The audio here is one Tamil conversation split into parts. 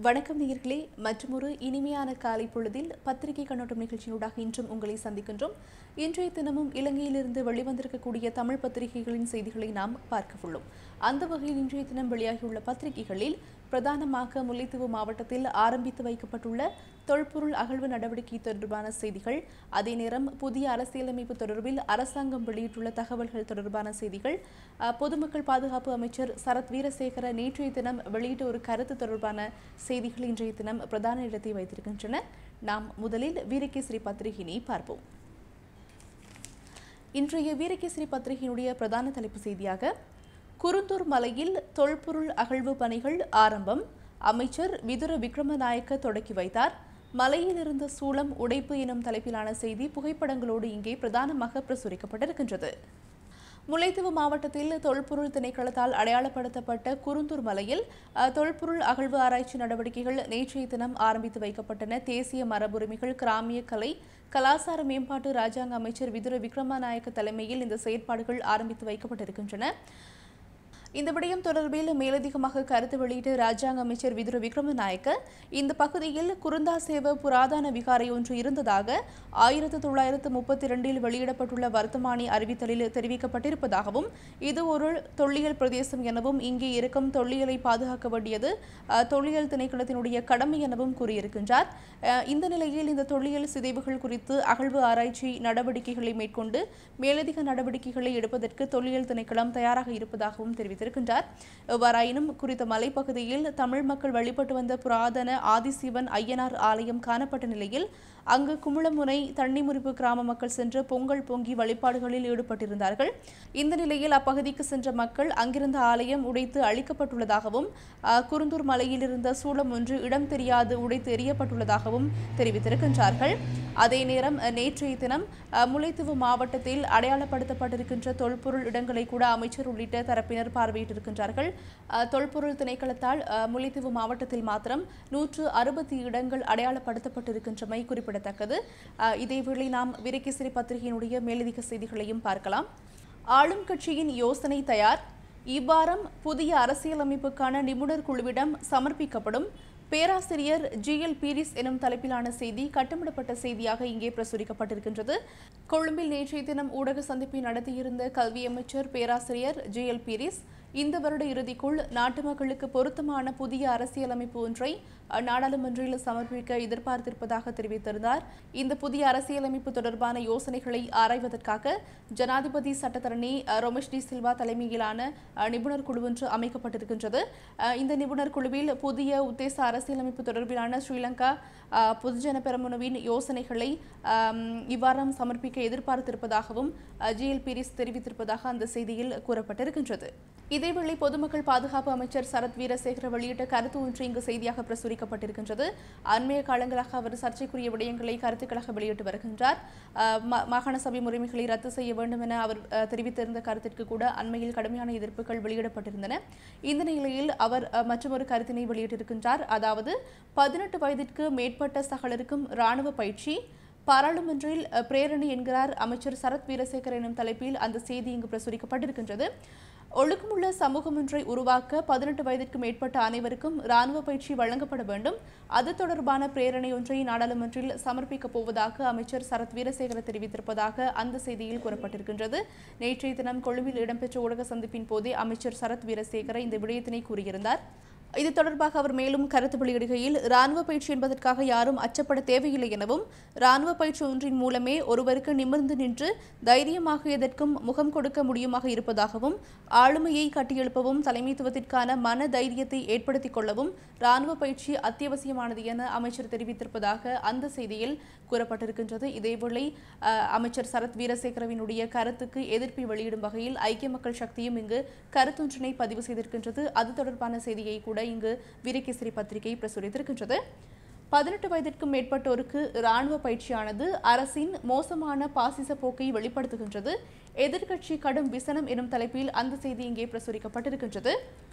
வணக்கம் நேயர்களே மற்றொரு இனிமையான காலை பொழுதில் பத்திரிகை கண்ணோட்டம் நிகழ்ச்சியூடாக இன்றும் உங்களை சந்திக்கின்றோம் இன்றைய தினமும் இலங்கையிலிருந்து வெளிவந்திருக்கக்கூடிய தமிழ் பத்திரிகைகளின் செய்திகளை நாம் பார்க்க உள்ளோம் அந்த வகையில் இன்றைய தினம் வெளியாகியுள்ள பத்திரிகைகளில் பிரதானமாக முல்லைத்தீவு மாவட்டத்தில் ஆரம்பித்து வைக்கப்பட்டுள்ள தொல்பொருள் அகழ்வு நடவடிக்கை தொடர்பான செய்திகள் அதே நேரம் புதிய அரசியலமைப்பு தொடர்பில் அரசாங்கம் வெளியிட்டுள்ள தகவல்கள் தொடர்பான செய்திகள் அஹ், பொதுமக்கள் பாதுகாப்பு அமைச்சர் சரத் வீரசேகர நேற்றைய தினம் வெளியிட்ட ஒரு கருத்து தொடர்பான செய்திகள் இன்றைய தினம் பிரதான இடத்தை வைத்திருக்கின்றன நாம் முதலில் வீரகேசரி பத்திரிகையினை பார்ப்போம் இன்றைய வீரகேசரி பத்திரிகையினுடைய பிரதான தலைப்பு செய்தியாக குருந்தூர் மலையில் தொல்பொருள் அகழ்வு பணிகள் ஆரம்பம் அமைச்சர் விதுர விக்ரமநாயக்க தொடக்கி வைத்தார் மலையில் இருந்த சூளம் உடைப்பு எனும் தலைப்பிலான செய்தி புகைப்படங்களோடு இங்கே பிரதானமாக பிரசுரிக்கப்பட்டிருக்கின்றது முல்லைத்தீவு மாவட்டத்தில் தொல்பொருள் திணைக்களத்தால் அடையாளப்படுத்தப்பட்ட குருந்தூர் மலையில் அஹ், தொல்பொருள் அகழ்வு ஆராய்ச்சி நடவடிக்கைகள் நேற்றைய தினம் ஆரம்பித்து வைக்கப்பட்டன தேசிய மரபுரிமைகள் கிராமிய கலை கலாசார மேம்பாட்டு ராஜாங்க அமைச்சர் விதுர விக்ரமநாயக்க தலைமையில் இந்த செயற்பாடுகள் ஆரம்பித்து வைக்கப்பட்டிருக்கின்றன இந்த விடயம் தொடர்பில் மேலதிகமாக கருத்து வெளியிட்ட ராஜாங்க அமைச்சர் விதுர விக்ரமநாயக்க இந்த பகுதியில் குருந்தாசேவ புராதன விகாரை ஒன்று இருந்ததாக ஆயிரத்து தொள்ளாயிரத்து முப்பத்தி இரண்டில் வெளியிடப்பட்டுள்ள வர்த்தமானி அறிவித்தலில் தெரிவிக்கப்பட்டிருப்பதாகவும் இது ஒரு தொல்லியல் பிரதேசம் எனவும் இங்கே இருக்கும் தொல்லியலை பாதுகாக்க வேண்டியது அஹ், தொல்லியல் திணைக்களத்தினுடைய கடமை எனவும் கூறியிருக்கின்றார் அஹ், இந்த நிலையில் இந்த தொல்லியல் சிதைவுகள் குறித்து அகழ்வு ஆராய்ச்சி நடவடிக்கைகளை மேற்கொண்டு மேலதிக நடவடிக்கைகளை எடுப்பதற்கு தொல்லியல் திணைக்களம் தயாராக இருப்பதாகவும் தெரிவித்திருக்கின்றார் எவ்வாறாயினும் குறித்த மலைப்பகுதியில் தமிழ் மக்கள் வழிபட்டு வந்த புராதன ஆதிசிவன் ஐயனார் ஆலயம் காணப்பட்ட நிலையில் அங்கு குமுளமுனை தண்ணிமுறிப்பு கிராம மக்கள் சென்று பொங்கல் பொங்கி வழிபாடுகளில் ஈடுபட்டிருந்தார்கள் இந்த நிலையில் அப்பகுதிக்கு சென்ற மக்கள் அங்கிருந்த ஆலயம் உடைத்து அழிக்கப்பட்டுள்ளதாகவும் அஹ், குருந்தூர் மலையில் இருந்த சூளம் ஒன்று இடம் தெரியாது உடைத்து எறியப்பட்டுள்ளதாகவும் தெரிவித்திருக்கின்றார்கள் அதே நேரம் அஹ், நேற்றைய தினம் அஹ், முல்லைத்தீவு மாவட்டத்தில் அடையாளப்படுத்தப்பட்டிருக்கின்ற தொல்பொருள் இடங்களை கூட அமைச்சர் உள்ளிட்ட தரப்பினர் பார்வையிட்டிருக்கின்றார்கள் அஹ், தொல்பொருள் திணைக்களத்தால் அஹ், முல்லைத்தீவு மாவட்டத்தில் மாத்திரம் நூற்று அறுபத்தி இடங்கள் அடையாளப்படுத்தப்பட்டிருக்கின்றமை குறிப்பிடத்தக்கது அஹ், இதேவேளை நாம் விரைக்கேசரி பத்திரிகையினுடைய மேலதிக செய்திகளையும் பார்க்கலாம் ஆளும் கட்சியின் யோசனை தயார் இவ்வாரம் புதிய அரசியலமைப்புக்கான நிபுணர் குழுவிடம் சமர்ப்பிக்கப்படும் பேராசிரியர் ஜி எல் பீரிஸ் எனும் தலைப்பிலான செய்தி கட்டமிடப்பட்ட செய்தியாக இங்கே பிரசுரிக்கப்பட்டிருக்கின்றது கொழும்பில் நேற்றைய தினம் ஊடக சந்திப்பை நடத்தியிருந்த கல்வி அமைச்சர் பேராசிரியர் ஜி எல் பீரிஸ் இந்த வருட இறுதிக்குள் நாட்டு மக்களுக்கு பொருத்தமான புதிய அரசியலமைப்பு ஒன்றை அஹ், நாடாளுமன்றில் சமர்ப்பிக்க எதிர்பார்த்திருப்பதாக தெரிவித்திருந்தார் இந்த புதிய அரசியலமைப்பு தொடர்பான யோசனைகளை ஆராய்வதற்காக ஜனாதிபதி சட்டத்தரணி அஹ், ரமேஷ் டி சில்வா தலைமையிலான அஹ், நிபுணர் குழு ஒன்று அமைக்கப்பட்டிருக்கின்றது அஹ், இந்த நிபுணர் குழுவில் புதிய உத்தேச அரசியலமைப்பு தொடர்பிலான ஸ்ரீலங்கா அஹ், பொதுஜன பெரமுனவின் யோசனைகளை அம், இவ்வாரம் சமர்ப்பிக்க எதிர்பார்த்திருப்பதாகவும் ஜிஎல் பீரிஸ் தெரிவித்திருப்பதாக அந்த செய்தியில் கூறப்பட்டிருக்கின்றது இதேவேளை பொதுமக்கள் பாதுகாப்பு அமைச்சர் சரத் வீரசேகர வெளியிட்ட கருத்து ஒன்று இங்கு செய்தியாக பிரசுரிக்கப்பட்டிருக்கின்றது அண்மைய காலங்களாக அவர் சர்ச்சைக்குரிய விடயங்களை கருத்துக்களாக வெளியிட்டு வருகின்றார் அஹ், மா- மாகாண சபை முறைமைகளை ரத்து செய்ய வேண்டும் என அவர் அஹ், தெரிவித்திருந்த கருத்திற்கு கூட அண்மையில் கடுமையான எதிர்ப்புகள் வெளியிடப்பட்டிருந்தன இந்த நிலையில் அவர் அஹ், மற்றொரு கருத்தினை வெளியிட்டிருக்கின்றார் அதாவது பதினெட்டு வயதிற்கு மேற்பட்ட சகலருக்கும் இராணுவ பயிற்சி பாராளுமன்றில் அஹ், பிரேரணை என்கிறார் அமைச்சர் சரத் வீரசேகர் எனும் தலைப்பில் அந்த செய்தி இங்கு பிரசுரிக்கப்பட்டிருக்கின்றது ஒழுக்கமுள்ள சமூகம் ஒன்றை உருவாக்க பதினெட்டு வயதிற்கு மேற்பட்ட அனைவருக்கும் இராணுவ பயிற்சி வழங்கப்பட வேண்டும் அது தொடர்பான பிரேரணை ஒன்றை நாடாளுமன்றில் சமர்ப்பிக்கப் போவதாக அமைச்சர் சரத் வீரசேகர தெரிவித்திருப்பதாக அந்த செய்தியில் கூறப்பட்டிருக்கின்றது நேற்றைய தினம் கொழும்பில் இடம்பெற்ற ஊடக சந்திப்பின் போதே அமைச்சர் சரத் வீரசேகர இந்த விடயத்தினை கூறியிருந்தார் இது தொடர்பாக அவர் மேலும் கருத்து வெளியிடுகையில் இராணுவ பயிற்சி என்பதற்காக யாரும் அச்சப்பட தேவையில்லை எனவும் இராணுவ பயிற்சி ஒன்றின் மூலமே ஒருவருக்கு நிமிர்ந்து நின்று தைரியமாக எதற்கும் முகம் கொடுக்க முடியுமாக இருப்பதாகவும் ஆளுமையை கட்டியெழுப்பவும் தலைமைத்துவத்திற்கான மன தைரியத்தை ஏற்படுத்திக் கொள்ளவும் இராணுவ பயிற்சி அத்தியாவசியமானது என அமைச்சர் தெரிவித்திருப்பதாக அந்த செய்தியில் கூறப்பட்டிருக்கின்றது இதேவேளை அஹ், அமைச்சர் சரத் வீரசேகரவினுடைய கருத்துக்கு எதிர்ப்பை வெளியிடும் வகையில் ஐக்கிய மக்கள் சக்தியும் இங்கு கருத்தொன்றினை பதிவு செய்திருக்கின்றது அது தொடர்பான செய்தியை கூட இங்கு வீரகேசரி பத்திரிகை பிரசுரித்திருக்கின்றது பதினெட்டு வயதிற்கும் மேற்பட்டோருக்கு இராணுவ பயிற்சியானது அரசின் மோசமான பாசிச போக்கை வெளிப்படுத்துகின்றது எதிர்க்கட்சி கடும் விசனம் எனும் தலைப்பில் அந்த செய்தி இங்கே பிரசுரிக்கப்பட்டிருக்கின்றது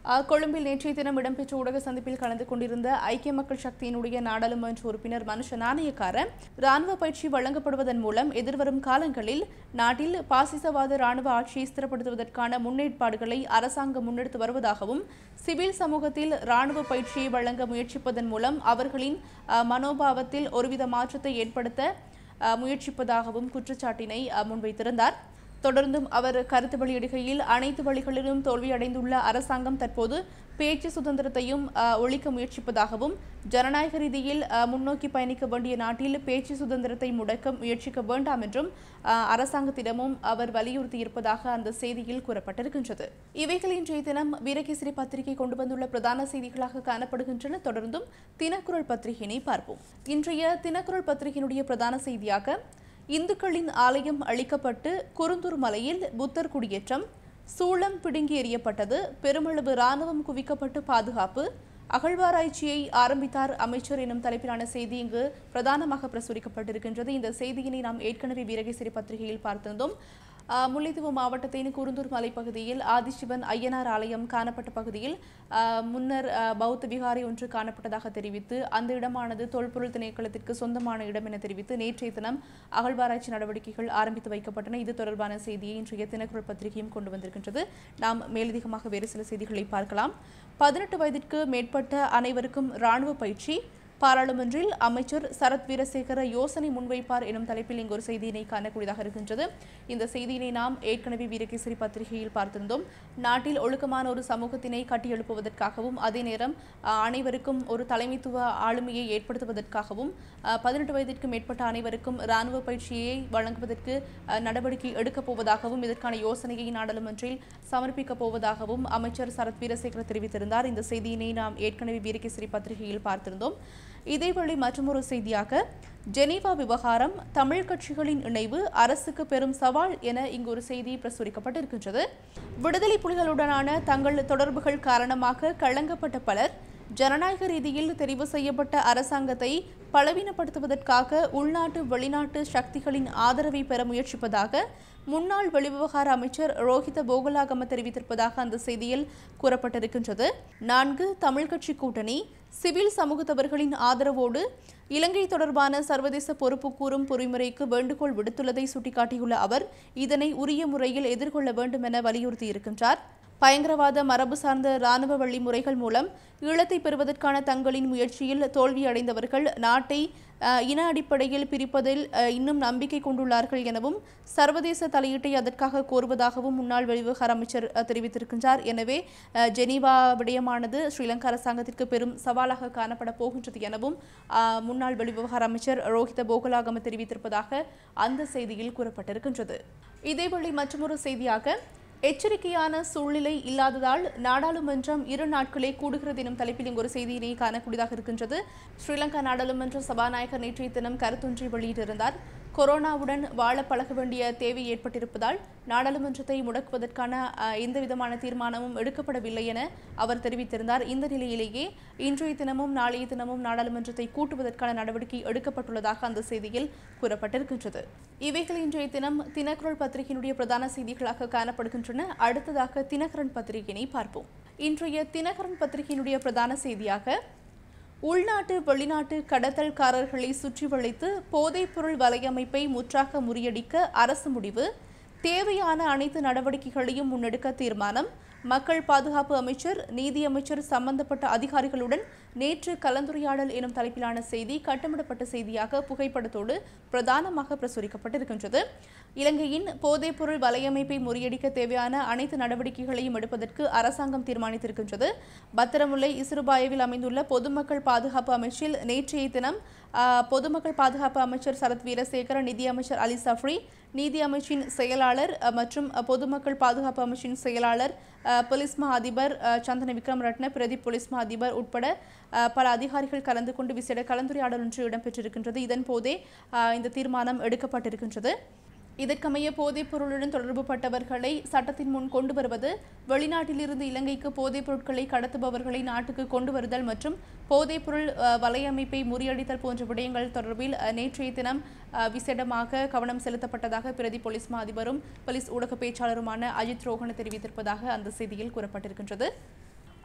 அஹ், கொழும்பில் நேற்றைய தினம் இடம்பெற்ற ஊடக சந்திப்பில் கலந்து கொண்டிருந்த ஐக்கிய மக்கள் சக்தியினுடைய நாடாளுமன்ற உறுப்பினர் மனுஷ நாணயக்கார ராணுவ பயிற்சி வழங்கப்படுவதன் மூலம் எதிர்வரும் காலங்களில் நாட்டில் பாசிசவாத ராணுவ ஆட்சியை ஸ்திரப்படுத்துவதற்கான முன்னேற்பாடுகளை அரசாங்கம் முன்னெடுத்து வருவதாகவும் சிவில் சமூகத்தில் ராணுவ பயிற்சியை வழங்க முயற்சிப்பதன் மூலம் அவர்களின் அஹ், மனோபாவத்தில் ஒருவித மாற்றத்தை ஏற்படுத்த அஹ், முயற்சிப்பதாகவும் குற்றச்சாட்டினை அஹ், முன்வைத்திருந்தார் தொடர்ந்தும் அவர் கருத்து வெளியிடுகையில் அனைத்து வழிகளிலும் தோல்வியடைந்துள்ள அரசாங்கம் தற்போது பேச்சு சுதந்திரத்தையும் அஹ், ஒழிக்க முயற்சிப்பதாகவும் ஜனநாயக ரீதியில் அஹ், முன்னோக்கி பயணிக்க வேண்டிய நாட்டில் பேச்சு சுதந்திரத்தை முடக்க முயற்சிக்க வேண்டாம் என்றும் அஹ், அரசாங்கத்திடமும் அவர் வலியுறுத்தியிருப்பதாக அந்த செய்தியில் கூறப்பட்டிருக்கின்றது இவைகள் இன்றைய தினம் வீரகேசரி பத்திரிகை கொண்டு வந்துள்ள பிரதான செய்திகளாக காணப்படுகின்றன தொடர்ந்தும் தினக்குரல் பத்திரிகையினை பார்ப்போம் இன்றைய தினக்குரல் பத்திரிகையினுடைய பிரதான செய்தியாக இந்துக்களின் ஆலயம் அழிக்கப்பட்டு குருந்தூர் மலையில் புத்தர் குடியேற்றம் சூளம் பிடுங்கி எறியப்பட்டது பெருமளவு ராணுவம் குவிக்கப்பட்டு பாதுகாப்பு அகழ்வாராய்ச்சியை ஆரம்பித்தார் அமைச்சர் எனும் தலைப்பிலான செய்தி இங்கு பிரதானமாக பிரசுரிக்கப்பட்டிருக்கின்றது இந்த செய்தியினை நாம் ஏற்கனவே வீரகேசரி பத்திரிகையில் பார்த்திருந்தோம் ஆஹ், முல்லைத்தீவு மாவட்டத்தின் குருந்தூர் மலைப்பகுதியில் ஆதிசிவன் ஐயனார் ஆலயம் காணப்பட்ட பகுதியில் ஆஹ், முன்னர் ஆஹ், பௌத்த விகாரை ஒன்று காணப்பட்டதாக தெரிவித்து அந்த இடமானது தொல்பொருள் திணைக்களத்திற்கு சொந்தமான இடம் என தெரிவித்து நேற்றைய தினம் அகழ்வாராய்ச்சி நடவடிக்கைகள் ஆரம்பித்து வைக்கப்பட்டன இது தொடர்பான செய்தியை இன்றைய தினக்குரல் பத்திரிகையும் கொண்டு வந்திருக்கின்றது நாம் மேலதிகமாக வேறு சில செய்திகளை பார்க்கலாம் பதினெட்டு வயதிற்கு மேற்பட்ட அனைவருக்கும் ராணுவ பயிற்சி பாராளுமன்றில் அமைச்சர் சரத் வீரசேகர யோசனை முன்வைப்பார் எனும் தலைப்பில் இங்கு ஒரு செய்தியினை காணக்கூடியதாக இருக்கின்றது இந்த செய்தியினை நாம் ஏற்கனவே வீரகேசரி பத்திரிகையில் பார்த்திருந்தோம் நாட்டில் ஒழுக்கமான ஒரு சமூகத்தினை கட்டியெழுப்புவதற்காகவும் அதே நேரம் அஹ், அனைவருக்கும் ஒரு தலைமைத்துவ ஆளுமையை ஏற்படுத்துவதற்காகவும் அஹ், பதினெட்டு வயதிற்கு மேற்பட்ட அனைவருக்கும் இராணுவ பயிற்சியை வழங்குவதற்கு அஹ், நடவடிக்கை எடுக்கப் போவதாகவும் இதற்கான யோசனையை நாடாளுமன்றில் சமர்ப்பிக்கப் போவதாகவும் அமைச்சர் சரத் வீரசேகர தெரிவித்திருந்தார் இந்த செய்தியினை நாம் ஏற்கனவே வீரகேசரி பத்திரிகையில் பார்த்திருந்தோம் இதேவேளை மற்றொரு செய்தியாக ஜெனீவா விவகாரம் தமிழ் கட்சிகளின் இணைவு அரசுக்கு பெரும் சவால் என இங்கு ஒரு செய்தி பிரசுரிக்கப்பட்டிருக்கின்றது விடுதலை புலிகளுடனான தங்கள் தொடர்புகள் காரணமாக கலங்கப்பட்ட பலர் ஜனநாயக ரீதியில் தெரிவு செய்யப்பட்ட அரசாங்கத்தை பலவீனப்படுத்துவதற்காக உள்நாட்டு வெளிநாட்டு சக்திகளின் ஆதரவை பெற முயற்சிப்பதாக முன்னாள் வெளிவிவகார அமைச்சர் ரோஹித போகலாகம தெரிவித்திருப்பதாக அந்த செய்தியில் கூறப்பட்டிருக்கின்றது நான்கு தமிழ் கட்சி கூட்டணி சிவில் சமூகத்தவர்களின் ஆதரவோடு இலங்கை தொடர்பான சர்வதேச பொறுப்பு கூறும் பொறிமுறைக்கு வேண்டுகோள் விடுத்துள்ளதை சுட்டிக்காட்டியுள்ள அவர் இதனை உரிய முறையில் எதிர்கொள்ள வேண்டும் என வலியுறுத்தியிருக்கின்றார் பயங்கரவாத மரபு சார்ந்த இராணுவ வழிமுறைகள் மூலம் ஈழத்தை பெறுவதற்கான தங்களின் முயற்சியில் தோல்வியடைந்தவர்கள் நாட்டை அஹ், இன அடிப்படையில் பிரிப்பதில் அஹ், இன்னும் நம்பிக்கை கொண்டுள்ளார்கள் எனவும் சர்வதேச தலையீட்டை அதற்காக கோருவதாகவும் முன்னாள் வெளிவிவகார அமைச்சர் அஹ், தெரிவித்திருக்கின்றார் எனவே அஹ், ஜெனீவா விடயமானது ஸ்ரீலங்கா அரசாங்கத்திற்கு பெரும் சவாலாக காணப்பட போகின்றது எனவும் அஹ், முன்னாள் வெளிவிவகார அமைச்சர் ரோஹித போகலாகம தெரிவித்திருப்பதாக அந்த செய்தியில் கூறப்பட்டிருக்கின்றது இதேவேளை மற்றொரு செய்தியாக எச்சரிக்கையான சூழ்நிலை இல்லாததால் நாடாளுமன்றம் இரு நாட்களே கூடுகிறது எனும் தலைப்பில் இங்கு ஒரு செய்தியினை காணக்கூடியதாக இருக்கின்றது ஸ்ரீலங்கா நாடாளுமன்ற சபாநாயகர் நேற்றைய தினம் கருத்தொன்றை வெளியிட்டிருந்தார் கொரோனாவுடன் வாழ பழக வேண்டிய தேவை ஏற்பட்டிருப்பதால் நாடாளுமன்றத்தை முடக்குவதற்கான அஹ், எந்தவிதமான தீர்மானமும் எடுக்கப்படவில்லை என அவர் தெரிவித்திருந்தார் இந்த நிலையிலேயே இன்றைய தினமும் நாளைய தினமும் நாடாளுமன்றத்தை கூட்டுவதற்கான நடவடிக்கை எடுக்கப்பட்டுள்ளதாக அந்த செய்தியில் கூறப்பட்டிருக்கின்றது இவைகள் இன்றைய தினம் தினக்குரல் பத்திரிகையினுடைய பிரதான செய்திகளாக காணப்படுகின்றன அடுத்ததாக தினகரன் பத்திரிகையினை பார்ப்போம் இன்றைய தினகரன் பத்திரிகையினுடைய பிரதான செய்தியாக உள்நாட்டு வெளிநாட்டு கடத்தல்காரர்களை சுற்றி வளைத்து போதைப்பொருள் வலையமைப்பை முற்றாக முறியடிக்க அரசு முடிவு தேவையான அனைத்து நடவடிக்கைகளையும் முன்னெடுக்க தீர்மானம் மக்கள் பாதுகாப்பு அமைச்சர் நீதி அமைச்சர் சம்பந்தப்பட்ட அதிகாரிகளுடன் நேற்று கலந்துரையாடல் எனும் தலைப்பிலான செய்தி கட்டமிடப்பட்ட செய்தியாக புகைப்படத்தோடு பிரதானமாக பிரசுரிக்கப்பட்டிருக்கின்றது இலங்கையின் போதைப்பொருள் வலையமைப்பை முறியடிக்க தேவையான அனைத்து நடவடிக்கைகளையும் எடுப்பதற்கு அரசாங்கம் தீர்மானித்திருக்கின்றது பத்திரமுல்லை இசுருபாயவில் அமைந்துள்ள பொதுமக்கள் பாதுகாப்பு அமைச்சில் நேற்றைய தினம் ஆ, பொதுமக்கள் பாதுகாப்பு அமைச்சர் சரத் வீரசேகர நிதி அமைச்சர் அலி சஃப்ரி நீதி அமைச்சின் செயலாளர் அ, மற்றும் அ, பொதுமக்கள் பாதுகாப்பு அமைச்சின் செயலாளர் அ, போலீஸ் மா அதிபர் அ, சந்தன விக்ரமரட்ன பிரதி போலீஸ் மா அதிபர் உட்பட அ, பல அதிகாரிகள் கலந்து கொண்டு விசேட கலந்துரையாடல் ஒன்று இடம்பெற்றிருக்கின்றது இதன் போதே அ, இந்த தீர்மானம் எடுக்கப்பட்டிருக்கின்றது இதற்கமைய போதைப் பொருளுடன் தொடர்புபட்டவர்களை சட்டத்தின் முன் கொண்டு வருவது வெளிநாட்டிலிருந்து இலங்கைக்கு போதைப் பொருட்களை கடத்துபவர்களை நாட்டுக்கு கொண்டு வருதல் மற்றும் போதைப் பொருள் அஹ், வலையமைப்பை முறியடித்தல் போன்ற விடயங்கள் தொடர்பில் அஹ், நேற்றைய தினம் அஹ், விசேடமாக கவனம் செலுத்தப்பட்டதாக பிரதி போலீஸ் மா அதிபரும் போலீஸ் ஊடக பேச்சாளருமான அஜித் ரோஹன தெரிவித்திருப்பதாக அந்த செய்தியில் கூறப்பட்டிருக்கின்றது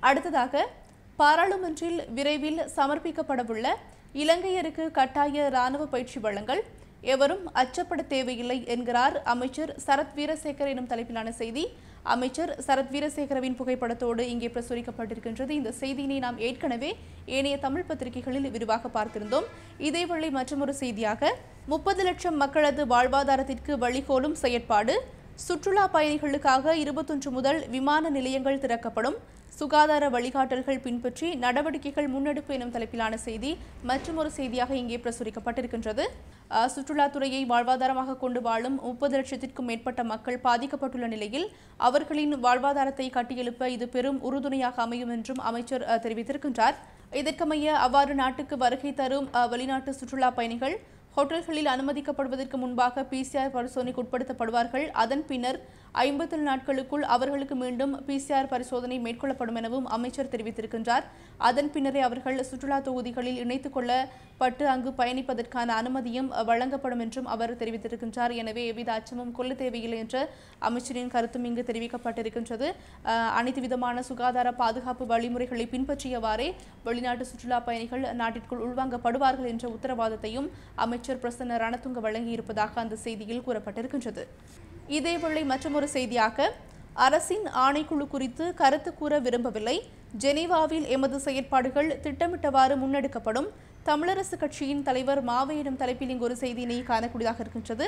அடுத்ததாக பாராளுமன்றில் விரைவில் சமர்ப்பிக்கப்படவுள்ள இலங்கையருக்கு கட்டாய இராணுவ பயிற்சி வழங்கல் எவரும் அச்சப்பட தேவையில்லை என்கிறார் அமைச்சர் சரத் வீரசேகர் எனும் தலைப்பிலான செய்தி அமைச்சர் சரத் வீரசேகரவின் புகைப்படத்தோடு இங்கே பிரசுரிக்கப்பட்டிருக்கின்றது இந்த செய்தியினை நாம் ஏற்கனவே ஏனைய தமிழ் பத்திரிகைகளில் விரிவாக பார்த்திருந்தோம் இதேவேளை மற்றொரு செய்தியாக முப்பது லட்சம் மக்களது வாழ்வாதாரத்திற்கு வழிகோலும் செயற்பாடு சுற்றுலா பயணிகளுக்காக இருபத்தொன்று முதல் விமான நிலையங்கள் திறக்கப்படும் சுகாதார வழிகாட்டல்கள் பின்பற்றி நடவடிக்கைகள் முன்னெடுப்பு எனும் தலைப்பிலான செய்தி மற்றும் ஒரு செய்தியாக இங்கே பிரசுரிக்கப்பட்டிருக்கின்றது அஹ், சுற்றுலாத்துறையை வாழ்வாதாரமாக கொண்டு வாழும் முப்பது லட்சத்திற்கும் மேற்பட்ட மக்கள் பாதிக்கப்பட்டுள்ள நிலையில் அவர்களின் வாழ்வாதாரத்தை கட்டியெழுப்ப இது பெரும் உறுதுணையாக அமையும் என்றும் அமைச்சர் அஹ், தெரிவித்திருக்கின்றார் இதற்கமைய அவ்வாறு நாட்டுக்கு வருகை தரும் அஹ், வெளிநாட்டு சுற்றுலா பயணிகள் ஹோட்டல்களில் அனுமதிக்கப்படுவதற்கு முன்பாக பிசிஆர் பரிசோதனைக்கு உட்படுத்தப்படுவார்கள் அதன் பின்னர் ஐம்பத்தேழு நாட்களுக்குள் அவர்களுக்கு மீண்டும் பிசிஆர் பரிசோதனை மேற்கொள்ளப்படும் எனவும் அமைச்சர் தெரிவித்திருக்கின்றார் அதன் பின்னரே அவர்கள் சுற்றுலா தொகுதிகளில் இணைத்துக் கொள்ளப்பட்டு அங்கு பயணிப்பதற்கான அனுமதியும் வழங்கப்படும் என்றும் அவர் தெரிவித்திருக்கின்றார் எனவே எவ்வித அச்சமும் கொள்ள தேவையில்லை என்ற அமைச்சரின் கருத்தும் இங்கு தெரிவிக்கப்பட்டிருக்கின்றது அஹ், அனைத்து விதமான சுகாதார பாதுகாப்பு வழிமுறைகளை பின்பற்றியவாறே வெளிநாட்டு சுற்றுலா பயணிகள் நாட்டிற்குள் உள்வாங்கப்படுவார்கள் என்ற உத்தரவாதத்தையும் அமைச்சர் பிரசன்ன ரணதுங்க வழங்கியிருப்பதாக அந்த செய்தியில் கூறப்பட்டிருக்கின்றது இதேவேளை மற்றொரு செய்தியாக அரசின் ஆணைக்குழு குறித்து கருத்து கூற விரும்பவில்லை ஜெனீவாவில் எமது செயற்பாடுகள் திட்டமிட்டவாறு முன்னெடுக்கப்படும் தமிழரசு கட்சியின் தலைவர் மாவை எனும் தலைப்பில் இங்கு ஒரு செய்தியினை காணக்கூடியதாக இருக்கின்றது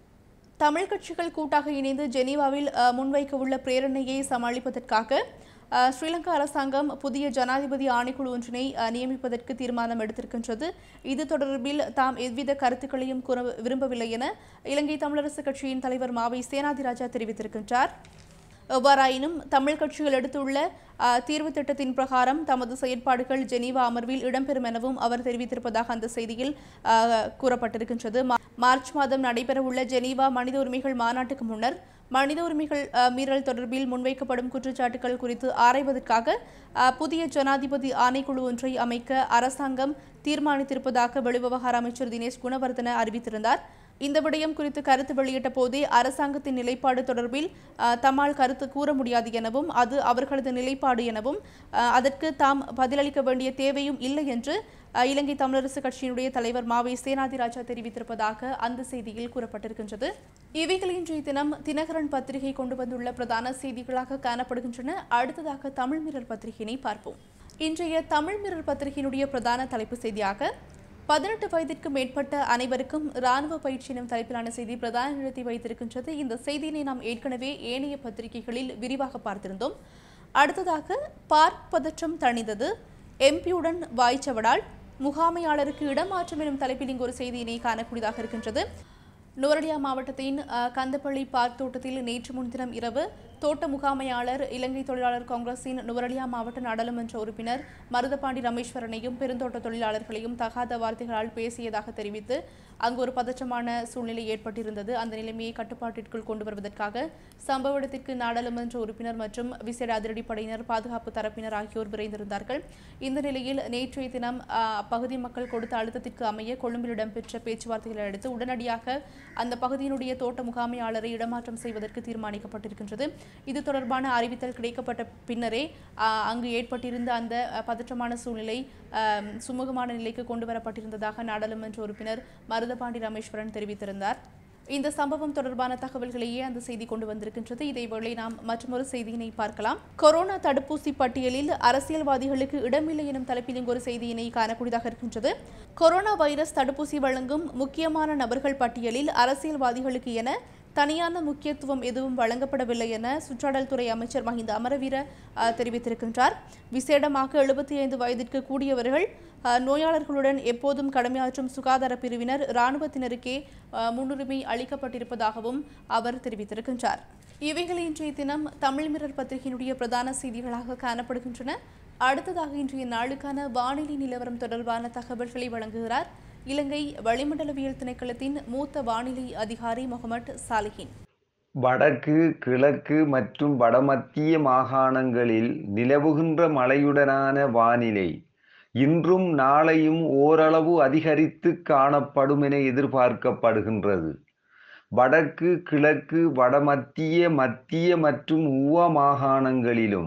தமிழ் கட்சிகள் கூட்டாக இணைந்து ஜெனீவாவில் அஹ், முன்வைக்க உள்ள பிரேரணையை சமாளிப்பதற்காக அஹ், ஸ்ரீலங்கா அரசாங்கம் புதிய ஜனாதிபதி ஆணைக்குழு ஒன்றினை அஹ், நியமிப்பதற்கு தீர்மானம் எடுத்திருக்கின்றது இது தொடர்பில் தாம் எவ்வித கருத்துக்களையும் கூற விரும்பவில்லை என இலங்கை தமிழரசு கட்சியின் தலைவர் மாவை சேனாதிராஜா தெரிவித்திருக்கின்றார் எவ்வாறாயினும் தமிழ் கட்சிகள் எடுத்துள்ள அஹ், தீர்வு திட்டத்தின் பிரகாரம் தமது செயற்பாடுகள் ஜெனீவா அமர்வில் இடம்பெறும் எனவும் அவர் தெரிவித்திருப்பதாக அந்த செய்தியில் அஹ், கூறப்பட்டிருக்கின்றது மா- மார்ச் மாதம் நடைபெறவுள்ள ஜெனீவா மனித உரிமைகள் மாநாட்டுக்கு முன்னர் மனித உரிமைகள் அஹ், மீறல் தொடர்பில் முன்வைக்கப்படும் குற்றச்சாட்டுகள் குறித்து ஆராய்வதற்காக அஹ், புதிய ஜனாதிபதி ஆணைக்குழு ஒன்றை அமைக்க அரசாங்கம் தீர்மானித்திருப்பதாக வெளிவிவகார அமைச்சர் தினேஷ் குணவர்தன அறிவித்திருந்தார் இந்த விடயம் குறித்து கருத்து வெளியிட்ட போதே அரசாங்கத்தின் நிலைப்பாடு தொடர்பில் அஹ், தம்மால் கருத்து கூற முடியாது எனவும் அது அவர்களது நிலைப்பாடு எனவும் அஹ், அதற்கு தாம் பதிலளிக்க வேண்டிய தேவையும் இல்லை என்று அஹ், இலங்கை தமிழரசு கட்சியினுடைய தலைவர் மாவை சேனாதிராஜா தெரிவித்திருப்பதாக அந்த செய்தியில் கூறப்பட்டிருக்கின்றது இவைகள் இன்றைய தினம் தினகரன் பத்திரிகை கொண்டு வந்துள்ள பிரதான செய்திகளாக காணப்படுகின்றன அடுத்ததாக தமிழ் மிரர் பத்திரிகையினை பார்ப்போம் இன்றைய தமிழ் மிரர் பத்திரிகையினுடைய பிரதான தலைப்பு செய்தியாக பதினெட்டு வயதிற்கு மேற்பட்ட அனைவருக்கும் ராணுவ பயிற்சி எனும் தலைப்பிலான செய்தி பிரதான நிறுத்தி வைத்திருக்கின்றது இந்த செய்தியினை நாம் ஏற்கனவே ஏனைய பத்திரிகைகளில் விரிவாக பார்த்திருந்தோம் அடுத்ததாக பார்க் பதற்றம் தணிந்தது எம்பியுடன் வாய்ச்சவடால் முகாமையாளருக்கு இடமாற்றம் எனும் தலைப்பில் இங்கு ஒரு செய்தியினை காணக்கூடியதாக இருக்கின்றது நுவரலியா மாவட்டத்தின் அஹ், கந்தப்பள்ளி பார்க் தோட்டத்தில் நேற்று முன்தினம் இரவு தோட்ட முகாமையாளர் இலங்கை தொழிலாளர் காங்கிரசின் நுவரலியா மாவட்ட நாடாளுமன்ற உறுப்பினர் மருதபாண்டி ரமேஸ்வரனையும் பெருந்தோட்ட தொழிலாளர்களையும் தகாத வார்த்தைகளால் பேசியதாக தெரிவித்து அங்கு ஒரு பதற்றமான சூழ்நிலை ஏற்பட்டிருந்தது அந்த நிலைமையை கட்டுப்பாட்டிற்குள் கொண்டு வருவதற்காக சம்பவ இடத்திற்கு நாடாளுமன்ற உறுப்பினர் மற்றும் விசேட அதிரடிப்படையினர் பாதுகாப்பு தரப்பினர் ஆகியோர் விரைந்திருந்தார்கள் இந்த நிலையில் நேற்றைய தினம் அஹ், அப்பகுதி மக்கள் கொடுத்த அழுத்தத்திற்கு அமைய கொழும்பில் இடம்பெற்ற பேச்சுவார்த்தைகளை அடுத்து உடனடியாக அந்த பகுதியினுடைய தோட்ட முகாமையாளரை இடமாற்றம் செய்வதற்கு தீர்மானிக்கப்பட்டிருக்கின்றது இது தொடர்பான அறிவித்தல் கிடைக்கப்பட்ட பின்னரே அஹ், அங்கு ஏற்பட்டிருந்த அந்த அஹ், பதற்றமான சூழ்நிலை அஹ், சுமூகமான நிலைக்கு கொண்டு வரப்பட்டிருந்ததாக நாடாளுமன்ற உறுப்பினர் மருதபாண்டி ரமேஸ்வரன் தெரிவித்திருந்தார் இந்த சம்பவம் தொடர்பான தகவல்களையே அந்த செய்தி கொண்டு வந்திருக்கின்றது இதேவேளை நாம் மற்றொரு செய்தியினை பார்க்கலாம் கொரோனா தடுப்பூசி பட்டியலில் அரசியல்வாதிகளுக்கு இடமில்லை எனும் தலைப்பில் இங்கு ஒரு செய்தியினை காணக்கூடியதாக இருக்கின்றது கொரோனா வைரஸ் தடுப்பூசி வழங்கும் முக்கியமான நபர்கள் பட்டியலில் அரசியல்வாதிகளுக்கு என தனியான முக்கியத்துவம் எதுவும் வழங்கப்படவில்லை என சுற்றாடல் துறை அமைச்சர் மஹிந்த அமரவீர அஹ், தெரிவித்திருக்கின்றார் விசேடமாக எழுபத்தி ஐந்து வயதிற்கு கூடியவர்கள் அஹ், நோயாளர்களுடன் எப்போதும் கடமையாற்றும் சுகாதார பிரிவினர் இராணுவத்தினருக்கே அஹ், முன்னுரிமை அளிக்கப்பட்டிருப்பதாகவும் அவர் தெரிவித்திருக்கின்றார் இவைகள் இன்றைய தினம் தமிழ் மிரர் பத்திரிகையினுடைய பிரதான செய்திகளாக காணப்படுகின்றன அடுத்ததாக இன்றைய நாளுக்கான வானிலை நிலவரம் தொடர்பான தகவல்களை வழங்குகிறார் இலங்கை வளிமண்டலவியல் திணைக்களத்தின் மூத்த வானிலை அதிகாரி முகமது சாலிஹின் வடக்கு கிழக்கு மற்றும் வடமத்திய மாகாணங்களில் நிலவுகின்ற மழையுடனான வானிலை இன்றும் நாளையும் ஓரளவு அதிகரித்து காணப்படும் என எதிர்பார்க்கப்படுகின்றது வடக்கு கிழக்கு வடமத்திய மத்திய மற்றும் உவ மாகாணங்களிலும்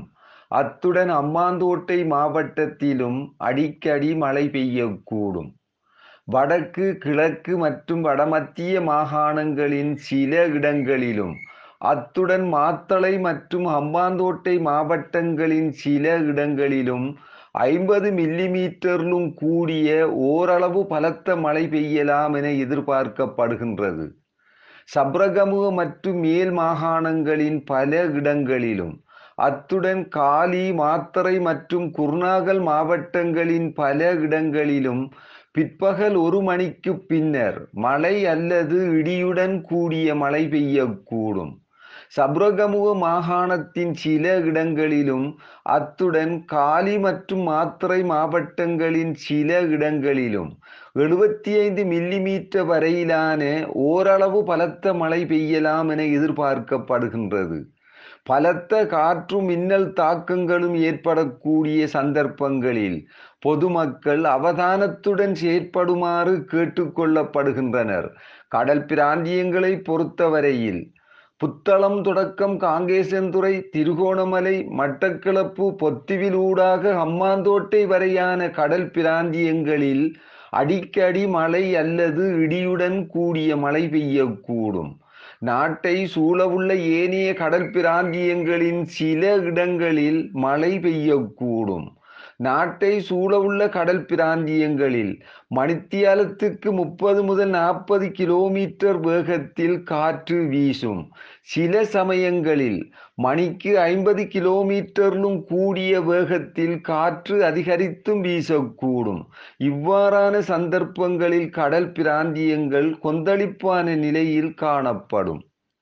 அத்துடன் அம்மாந்தோட்டை மாவட்டத்திலும் அடிக்கடி மழை பெய்யக்கூடும் வடக்கு கிழக்கு மற்றும் வடமத்திய மாகாணங்களின் சில இடங்களிலும் அத்துடன் மாத்தளை மற்றும் ஹம்பாந்தோட்டை மாவட்டங்களின் சில இடங்களிலும் ஐம்பது மில்லிமீட்டரிலும் கூடிய ஓரளவு பலத்த மழை பெய்யலாம் என எதிர்பார்க்கப்படுகின்றது சப்ரகமுக மற்றும் மேல் மாகாணங்களின் பல இடங்களிலும் அத்துடன் காலி மாத்தறை மற்றும் குர்நாகல் மாவட்டங்களின் பல இடங்களிலும் பிற்பகல் ஒரு மணிக்கு பின்னர் மழை அல்லது இடியுடன் கூடிய மழை பெய்யக்கூடும் சப்ரகமுக மாகாணத்தின் சில இடங்களிலும் அத்துடன் காலி மற்றும் மாத்திரை மாவட்டங்களின் சில இடங்களிலும் எழுபத்தி ஐந்து மில்லிமீட்டர் வரையிலான ஓரளவு பலத்த மழை பெய்யலாம் என எதிர்பார்க்கப்படுகின்றது பலத்த காற்றும் மின்னல் தாக்கங்களும் ஏற்படக்கூடிய சந்தர்ப்பங்களில் பொதுமக்கள் அவதானத்துடன் செயற்படுமாறு கேட்டுக்கொள்ளப்படுகின்றனர் கடல் பிராந்தியங்களை பொறுத்தவரையில் புத்தளம் தொடக்கம் காங்கேசன்துறை திருகோணமலை மட்டக்களப்பு பொத்திவில் ஊடாக ஹம்மாந்தோட்டை வரையான கடல் பிராந்தியங்களில் அடிக்கடி மழை அல்லது இடியுடன் கூடிய மழை பெய்யக்கூடும் நாட்டை சூழவுள்ள ஏனைய கடல் பிராந்தியங்களின் சில இடங்களில் மழை பெய்யக்கூடும் நாட்டை சூழவுள்ள கடல் பிராந்தியங்களில் மணித்தியாலத்துக்கு முப்பது முதல் நாற்பது கிலோமீட்டர் வேகத்தில் காற்று வீசும் சில சமயங்களில் மணிக்கு ஐம்பது கிலோமீட்டரிலும் கூடிய வேகத்தில் காற்று அதிகரித்தும் வீசக்கூடும் இவ்வாறான சந்தர்ப்பங்களில் கடல் பிராந்தியங்கள் கொந்தளிப்பான நிலையில் காணப்படும்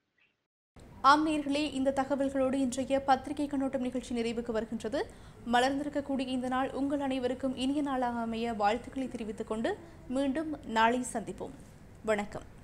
ஆம் நேர்களே இந்த தகவல்களோடு இன்றைய பத்திரிகை கண்ணோட்டம் நிகழ்ச்சி நிறைவுக்கு வருகின்றது மலர்ந்திருக்கக்கூடிய இந்த நாள் உங்கள் அனைவருக்கும் இனிய நாளாக அமைய வாழ்த்துக்களை தெரிவித்துக் கொண்டு மீண்டும் நாளை சந்திப்போம் வணக்கம்